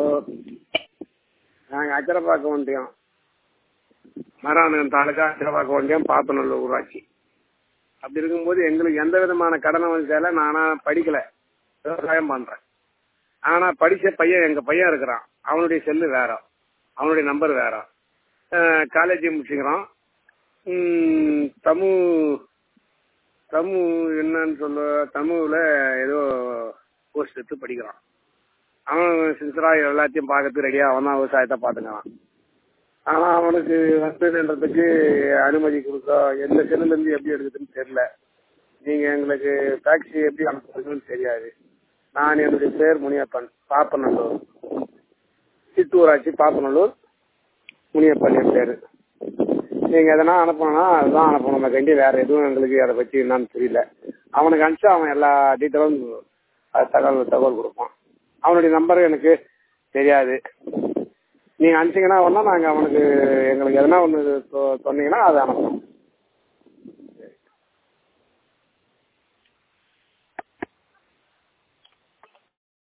நாங்கள் அச்சரப்பாக்கம் ஒன்றியம் மராநகரம் தாலுக்கா அச்சரப்பாக்கம் ஒன்றியம் பாப்பநல்லூர் ஊராட்சி அப்படி இருக்கும்போது எங்களுக்கு எந்த விதமான கடனை வந்து நானா படிக்கல விவசாயம் பண்றேன் ஆனா படிச்ச பையன் எங்க பையன் இருக்கிறான் அவனுடைய செல்லு வேற அவனுடைய நம்பர் வேற காலேஜ் முடிச்சுக்கிறான் உம், தமிழ் தமிழ் என்னன்னு சொல்ல தமிழ்ல ஏதோ கோர்ஸ் எடுத்து படிக்கிறான் அவன் சின்சரா எல்லாத்தையும் பார்க்கறதுக்கு ரெடியா அவன் தான் விவசாயத்தை பார்த்துக்கிறான் ஆனா அவனுக்கு வசதின்றதுக்கு அனுமதி கொடுக்க எந்த செல்லுல இருந்து எப்படி எடுக்குதுன்னு தெரியல நீங்க எங்களுக்கு டாக்ஸி எப்படி அனுப்புறதுன்னு தெரியாது நான் என்னுடைய பேர் முனியப்பன் பாப்பநல்லூர் சித்தூராட்சி பாப்பநல்லூர் முனியப்பன் என் பேரு நீங்க எதனா அனுப்பணும்னா அதுதான் அனுப்பணும் கண்டி வேற எதுவும் எங்களுக்கு அதை பத்தி என்னன்னு தெரியல அவனுக்கு அனுப்பிச்சு அவன் எல்லா டீட்டெயிலும் தகவல் தகவல் கொடுப்பான் அவனுடைய நம்பர் எனக்கு தெரியாது நீங்க அனுப்பிச்சீங்கன்னா ஒன்னா நாங்க அவனுக்கு எங்களுக்கு எதனா ஒன்று சொன்னீங்கன்னா அதை அனுப்பணும்